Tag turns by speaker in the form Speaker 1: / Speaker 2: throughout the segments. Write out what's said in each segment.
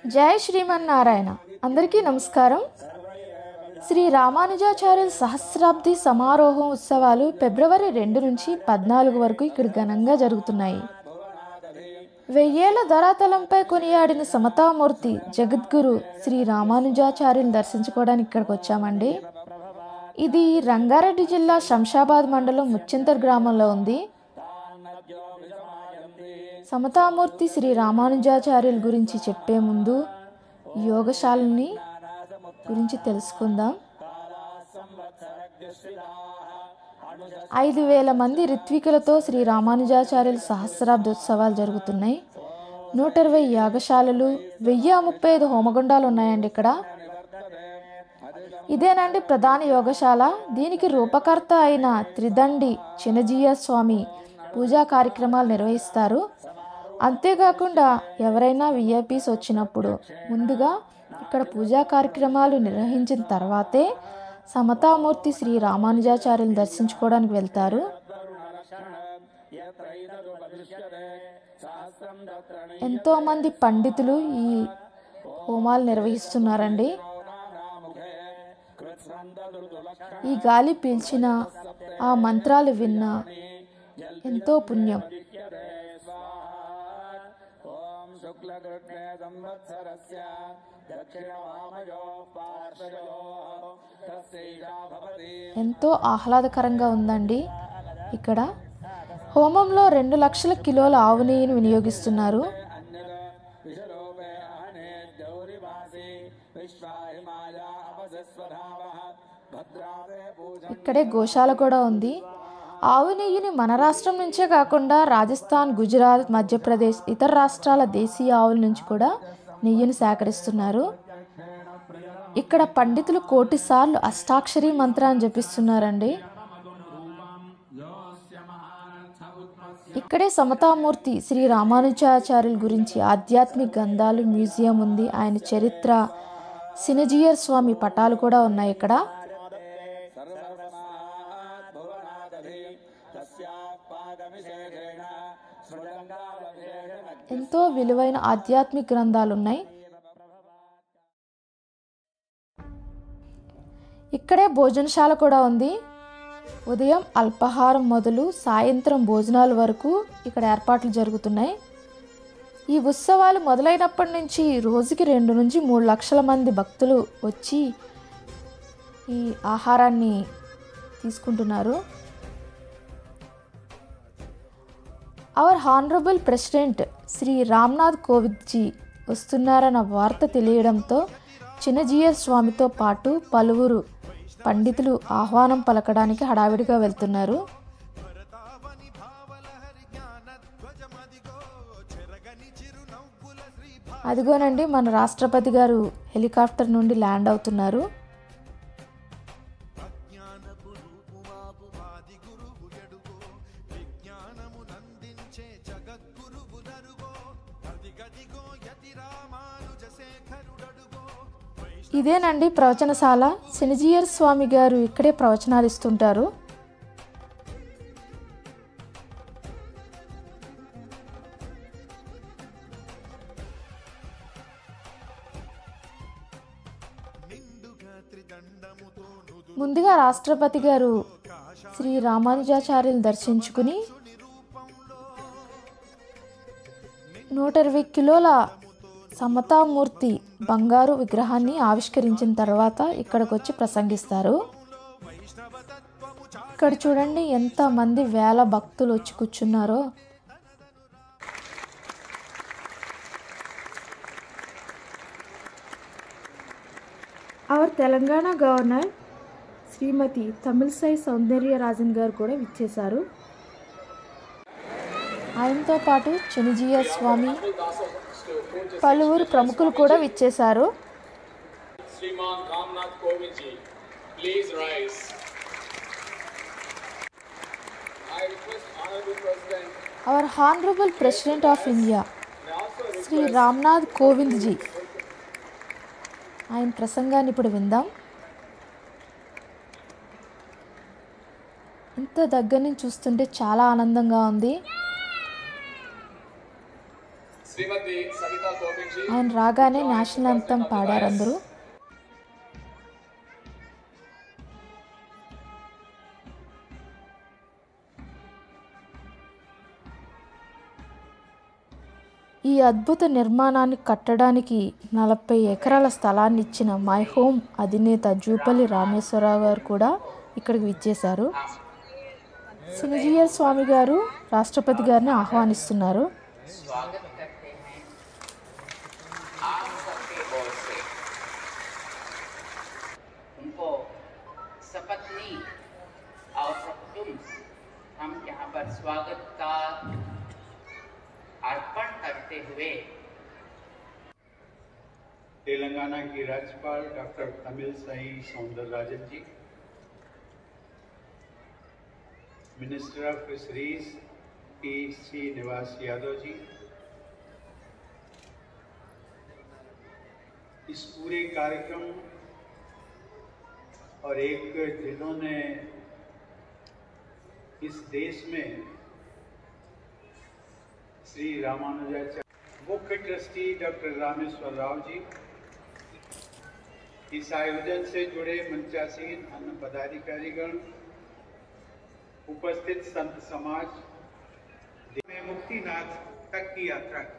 Speaker 1: జై శ్రీమన్నారాయణ అందరికీ నమస్కారం శ్రీ రామానుజాచార్యుల సహస్రాబ్ది సమారోహం ఉత్సవాలు ఫిబ్రవరి రెండు నుంచి పద్నాలుగు వరకు ఇక్కడ ఘనంగా జరుగుతున్నాయి వెయ్యేళ్ల ధరాతలంపై కొనియాడిన సమతామూర్తి జగద్గురు శ్రీ రామానుజాచార్యులు దర్శించుకోవడానికి ఇక్కడికి వచ్చామండి ఇది రంగారెడ్డి జిల్లా శంషాబాద్ మండలం ముచ్చింతర్ గ్రామంలో ఉంది సమతామూర్తి శ్రీ రామానుజాచార్యుల గురించి చెప్పే ముందు యోగశాలని గురించి తెలుసుకుందాం ఐదు వేల మంది రిత్వికులతో శ్రీ రామానుజాచార్యుల సహస్రాబ్ద ఉత్సవాలు జరుగుతున్నాయి నూట ఇరవై యాగశాలలు వెయ్యి ముప్పై ఐదు హోమగుండాలు ఉన్నాయండి ఇక్కడ ఇదేనండి ప్రధాన యోగశాల దీనికి రూపకర్త అయిన త్రిదండి చినజీయ స్వామి పూజా కార్యక్రమాలు నిర్వహిస్తారు అంతేకాకుండా ఎవరైనా విఐపీస్ వచ్చినప్పుడు ముందుగా ఇక్కడ పూజా కార్యక్రమాలు నిర్వహించిన తర్వాతే సమతామూర్తి శ్రీ రామానుజాచార్యులు దర్శించుకోవడానికి వెళ్తారు ఎంతో మంది పండితులు ఈ హోమాలు నిర్వహిస్తున్నారండి ఈ గాలి పీల్చిన ఆ మంత్రాలు విన్నా ఎంతో పుణ్యం
Speaker 2: ఓం శుక్లకృష్ణే సంవత్సరస్య దక్షిణవామయో పార్శ్వయో తస్యైషా భవతి
Speaker 1: ఎంతో ఆహ్లాదకరంగా ఉందండి ఇక్కడ హోమంలో రెండు లక్షల కిలోల ఆవు నెయ్యిని వినియోగిస్తున్నారు
Speaker 2: అన్యద విషరూపే అహనే గౌరివాసి విశ్వాహిమాయ అపజస్వధావ భద్రాదే పూజ
Speaker 1: ఇక్కడే గోశాల కూడా ఉంది ఆవు నెయ్యిని మన రాష్ట్రం నుంచే కాకుండా రాజస్థాన్ గుజరాత్ మధ్యప్రదేశ్ ఇతర రాష్ట్రాల దేశీయ ఆవుల నుంచి కూడా నెయ్యిని సేకరిస్తున్నారు ఇక్కడ పండితులు కోటి సార్లు అష్టాక్షరి మంత్రాన్ని జపిస్తున్నారండి ఇక్కడే సమతామూర్తి శ్రీ రామానుజాచార్యుల గురించి ఆధ్యాత్మిక గ్రంథాలు మ్యూజియం ఉంది ఆయన చరిత్ర సినజియర్ స్వామి పటాలు కూడా ఉన్నాయి ఇక్కడ
Speaker 2: సర్వసమాత్ భువనాదధి తస్యాపాదవిశేషేణ స్మృతంగావశేషణ
Speaker 1: ఎంతో విలువైన ఆధ్యాత్మిక గ్రంథాలు ఉన్నాయి ఇక్కడే భోజనశాల కూడా ఉంది ఉదయం అల్పాహారం మొదలు సాయంత్రం భోజనాల వరకు ఇక్కడ ఏర్పాట్లు జరుగుతున్నాయి ఈ ఉత్సవాలు మొదలైనప్పటి నుంచి రోజుకి రెండు నుంచి మూడు లక్షల మంది భక్తులు వచ్చి ఈ ఆహారాన్ని తీసుకుంటున్నారు our honourable president Shri Ramnath Kovindji వస్తున్నారన్న వార్త తెలియడంతో చిన్నజీయర్ స్వామితో పాటు పలువురు పండితులు ఆహ్వానం పలకడానికి హడావిడిగా వెళ్తున్నారు అదిగోనండి మన రాష్ట్రపతి గారు హెలికాప్టర్ నుండి ల్యాండ్ అవుతున్నారు ఇదేనండి ప్రవచనశాల సినిజియర్ స్వామి గారు ఇక్కడే ప్రవచనాలు ఇస్తుంటారు ముందుగా రాష్ట్రపతి గారు శ్రీ రామానుజాచార్యులు దర్శించుకుని నూట ఇరవై కిలోల సమతామూర్తి బంగారు విగ్రహాన్ని ఆవిష్కరించిన తర్వాత ఇక్కడికి వచ్చి ప్రసంగిస్తారు ఇక్కడ చూడండి ఎంత మంది వేల భక్తులు వచ్చి కూర్చున్నారో అవర్ తెలంగాణ గవర్నర్ శ్రీమతి తమిళసై సౌందర్యరాజన్ గారు కూడా విచ్చేశారు ఆయనతో పాటు చెనిజియ స్వామి పలువురు ప్రముఖులు కూడా విచ్చేశారు
Speaker 3: Sriman Ramnath Kovind ji, please rise. I request Honorable President
Speaker 1: our honourable president of India Shri Ramnath Kovind ji ఆయన ప్రసంగాన్ని ఇప్పుడు విందాం ఇంత దగ్గర నుంచి చూస్తుంటే చాలా ఆనందంగా ఉంది
Speaker 3: Srimati Savita Kovici,
Speaker 1: ఆయన రాగానే నేషనల్ అంతం పాడారు అందరూ ఈ అద్భుత నిర్మాణాన్ని కట్టడానికి నలభై ఎకరాల స్థలాన్ని ఇచ్చిన మై హోమ్ అధినేత జూపల్లి రామేశ్వరరావు గారు కూడా ఇక్కడికి విచ్చేశారు సినజియర్ స్వామి గారు రాష్ట్రపతి గారిని ఆహ్వానిస్తున్నారు
Speaker 4: स्वागत करते हैं आप सबके ओर से उनको सपत्नी और तुम हम यहाँ पर स्वागत का अर्पण करते हुए
Speaker 5: तेलंगाना की राज्यपाल doctor Tamilisai Soundararajan ji minister of fisheries P C Nivas Yadav जी इस पूरे कार्यक्रम और एक जिन्होंने इस देश में श्री रामानुजाचार्य मुख्य ट्रस्टी डॉक्टर रामेश्वर राव जी इस आयोजन से जुड़े मंचासीन अन्य पदाधिकारीगण उपस्थित संत समाज में मुक्तिनाथ तक की यात्रा की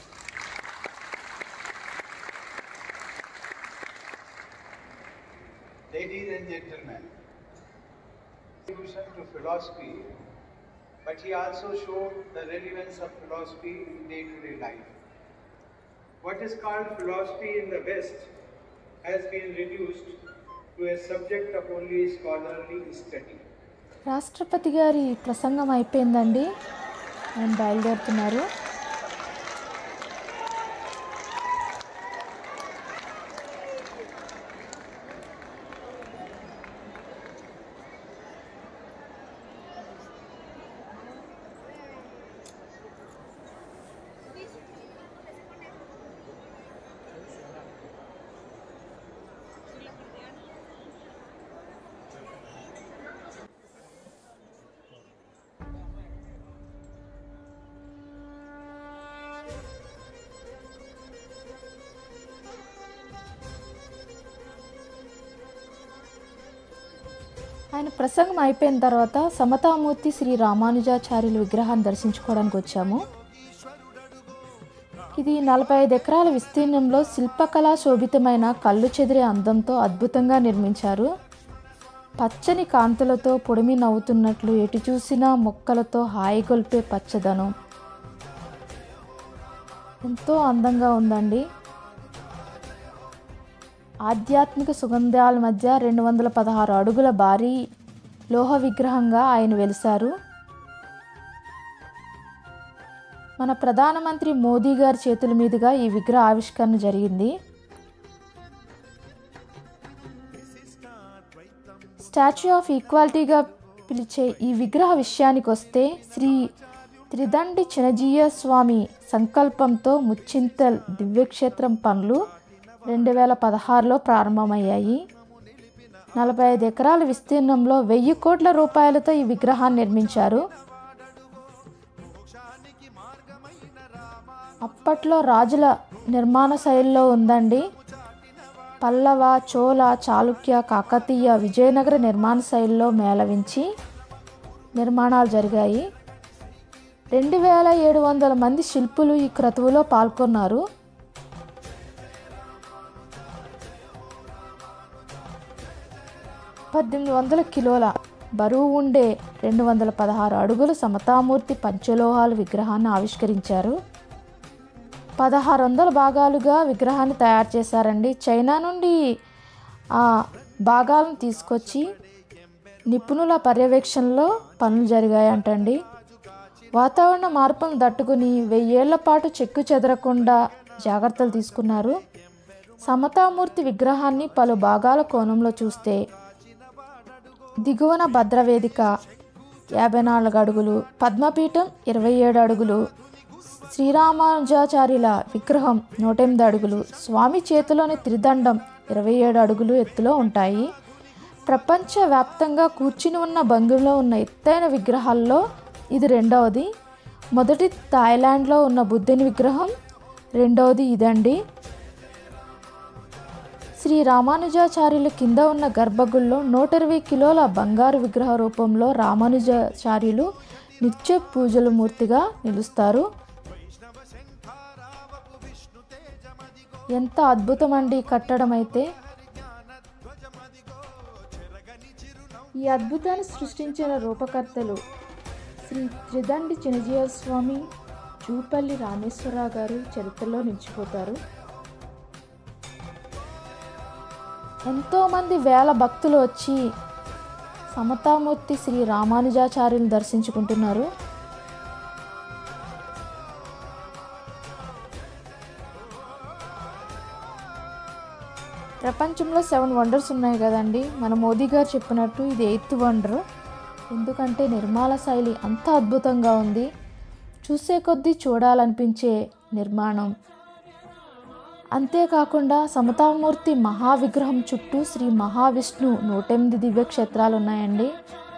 Speaker 5: Ladies and gentlemen, contribution to philosophy, but he also showed the relevance of philosophy in day-to-day life. What is called philosophy in the West has been reduced to a subject of only scholarly study.
Speaker 1: రాష్ట్రపతి గారి ప్రసంగం అయిపోయిందండి ఆయన బయలుదేరుతున్నారు ఆయన ప్రసంగం అయిపోయిన తర్వాత సమతామూర్తి శ్రీ రామానుజాచార్యుల విగ్రహాన్ని దర్శించుకోవడానికి వచ్చాము ఇది నలభై ఐదు ఎకరాల విస్తీర్ణంలో శిల్పకళా శోభితమైన కళ్ళు చెదిరే అందంతో అద్భుతంగా నిర్మించారు పచ్చని కాంతులతో పొడిమి నవ్వుతున్నట్లు ఎటు చూసినా మొక్కలతో హాయిగొల్పే పచ్చదనం ఎంతో అందంగా ఉందండి ఆధ్యాత్మిక సుగంధాల మధ్య రెండు వందల పదహారు అడుగుల భారీ లోహ విగ్రహంగా ఆయన వెలిశారు మన ప్రధానమంత్రి మోదీ గారి చేతుల మీదుగా ఈ విగ్రహ ఆవిష్కరణ జరిగింది స్టాచ్యూ ఆఫ్ ఈక్వాలిటీగా పిలిచే ఈ విగ్రహ విషయానికి వస్తే శ్రీ త్రిదండి చినజీయ స్వామి సంకల్పంతో ముచ్చింతల్ దివ్యక్షేత్రం పనులు రెండు వేల పదహారులో ప్రారంభమయ్యాయి నలభై ఐదు ఎకరాల విస్తీర్ణంలో వెయ్యి కోట్ల రూపాయలతో ఈ విగ్రహాన్ని నిర్మించారు అప్పట్లో రాజుల నిర్మాణ శైలిలో ఉందండి పల్లవ చోళ చాళుక్య కాకతీయ విజయనగర నిర్మాణ శైలిలో మేళవించి నిర్మాణాలు జరిగాయి రెండు వేల ఏడు వందల మంది శిల్పులు ఈ క్రతువులో పాల్గొన్నారు పద్దెనిమిది వందల కిలోల బరువు ఉండే రెండు వందల పదహారు అడుగుల సమతామూర్తి పంచలోహాల విగ్రహాన్ని ఆవిష్కరించారు పదహారు వందల భాగాలుగా విగ్రహాన్ని తయారు చేశారండి చైనా నుండి ఆ భాగాలను తీసుకొచ్చి నిపుణుల పర్యవేక్షణలో పనులు జరిగాయంటండి వాతావరణ మార్పులను తట్టుకుని వెయ్యేళ్ల పాటు చెక్కు చెదరకుండా జాగ్రత్తలు తీసుకున్నారు సమతామూర్తి విగ్రహాన్ని పలు భాగాల కోణంలో చూస్తే దిగువన భద్రవేదిక యాభై నాలుగు అడుగులు పద్మపీఠం ఇరవై ఏడు అడుగులు శ్రీరామానుజాచార్యుల విగ్రహం నూట ఎనిమిది అడుగులు స్వామి చేతిలోని త్రిదండం ఇరవై ఏడు అడుగులు ఎత్తులో ఉంటాయి ప్రపంచవ్యాప్తంగా కూర్చుని ఉన్న భంగిలో ఉన్న ఎత్తైన విగ్రహాల్లో ఇది రెండవది మొదటి థాయిలాండ్లో ఉన్న బుద్ధుని విగ్రహం రెండవది ఇదండి శ్రీ రామానుజాచార్యుల కింద ఉన్న గర్భగుడిలో నూట ఇరవై కిలోల బంగారు విగ్రహ రూపంలో రామానుజాచార్యులు నిత్య పూజల మూర్తిగా నిలుస్తారు ఎంత అద్భుతమండి ఈ కట్టడం అయితే ఈ అద్భుతాన్ని సృష్టించిన రూపకర్తలు శ్రీ త్రిదండి చినజీవ స్వామి జూపల్లి రామేశ్వరరావు గారు చరిత్రలో నిలిచిపోతారు ఎంతోమంది వేల భక్తులు వచ్చి సమతామూర్తి శ్రీ రామానుజాచార్యులు దర్శించుకుంటున్నారు ప్రపంచంలో సెవెన్ వండర్స్ ఉన్నాయి కదండి మన మోదీ గారు చెప్పినట్టు ఇది ఎయిత్ వండర్ ఎందుకంటే నిర్మాణ శైలి అంత అద్భుతంగా ఉంది చూసే కొద్దీ చూడాలనిపించే నిర్మాణం అంతేకాకుండా సమతామూర్తి మహావిగ్రహం చుట్టూ శ్రీ మహావిష్ణు నూటెనిమిది దివ్య క్షేత్రాలు ఉన్నాయండి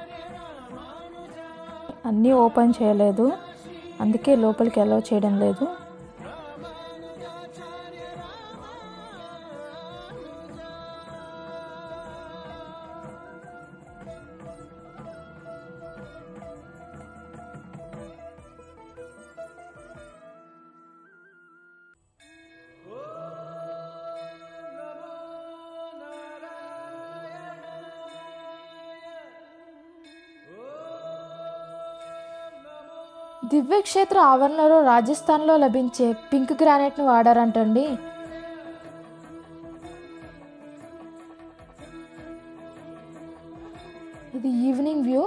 Speaker 1: అన్నీ ఓపెన్ చేయలేదు అందుకే లోపలికి అలౌ చేయడం లేదు దివ్యక్షేత్ర ఆవరణలో రాజస్థాన్లో లభించే పింక్ గ్రానైట్ను వాడారంటండి ఇది ఈవినింగ్ వ్యూ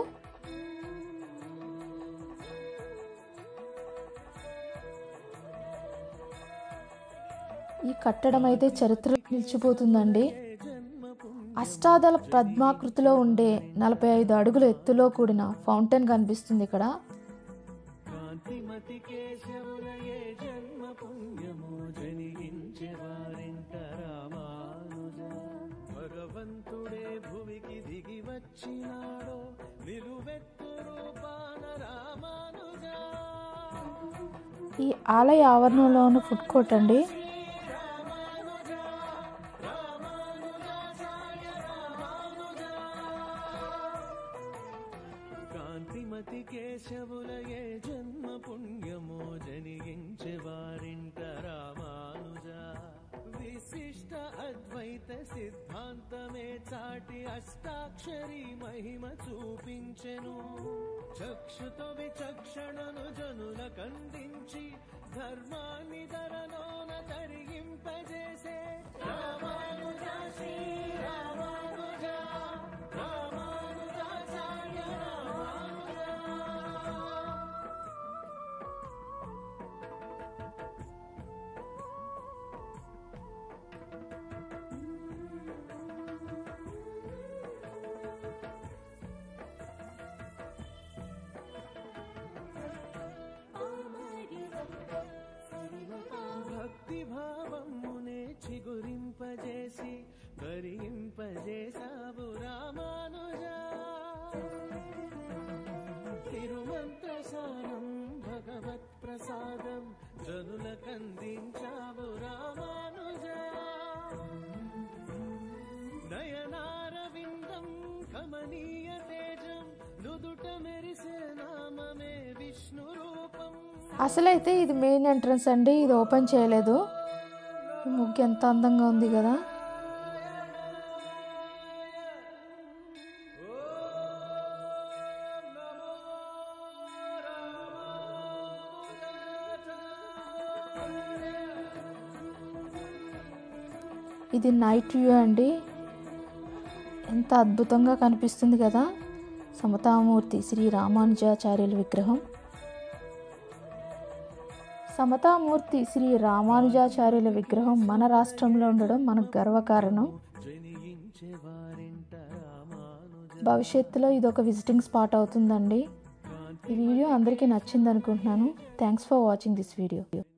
Speaker 1: ఈ కట్టడం అయితే చరిత్ర నిలిచిపోతుందండి అష్టాదళ పద్మాకృతిలో ఉండే నలభై ఐదు అడుగుల ఎత్తులో కూడిన ఫౌంటైన్ కనిపిస్తుంది ఇక్కడ
Speaker 6: కాంతిమతి కేశవులయే జన్మ పుణ్యము జనించే వారింట రామానుజ భగవంతుడే భువికి దిగి వచ్చినాడో నిలువెత్తు రూపాన రామానుజ
Speaker 1: ఈ ఆలయ ఆవరణలో ఉన్న ఫుడ్ కోర్ట్ అండి
Speaker 6: కాంతిమతి కేశవులయే జన్మ పుణ్యము జనించే వారింట రామానుజ విశిష్ట అద్వైత సిద్ధాంతమే చాటి అష్టాక్షరి మహిమ చూపించెను చక్షుతో విచక్షణను జనుల కందించి ధర్మాన్ని ధరలోన తరిగింపజేసే రామానుజ శ్రీ రామానుజ రామానుజాచార్య రామానుజ భక్తి భావమునే చిగురింపజేసి కరింపజేసావు రామానుజ తిరుమంత్రసారం భగవత్ ప్రసాదం జనులకందించావు రామానుజ నయనారవిందం కమనీయ తేజం నుదుట మెరిసే నామమే విష్ణు రూపం
Speaker 1: అసలైతే ఇది మెయిన్ ఎంట్రన్స్ అండి ఇది ఓపెన్ చేయలేదు ఈ ముగ్గు ఎంత అందంగా ఉంది కదా ఇది నైట్ వ్యూ అండి ఎంత అద్భుతంగా కనిపిస్తుంది కదా సమతామూర్తి శ్రీ రామానుజాచార్యుల విగ్రహం సమతామూర్తి శ్రీ రామానుజాచార్యుల విగ్రహం మన రాష్ట్రంలో ఉండడం మనకు గర్వకారణం
Speaker 6: జనించే వారింట రామానుజ
Speaker 1: భవిష్యత్తులో ఇది ఒక విజిటింగ్ స్పాట్ అవుతుందండి ఈ వీడియో అందరికీ నచ్చింది అనుకుంటున్నాను thanks for watching this video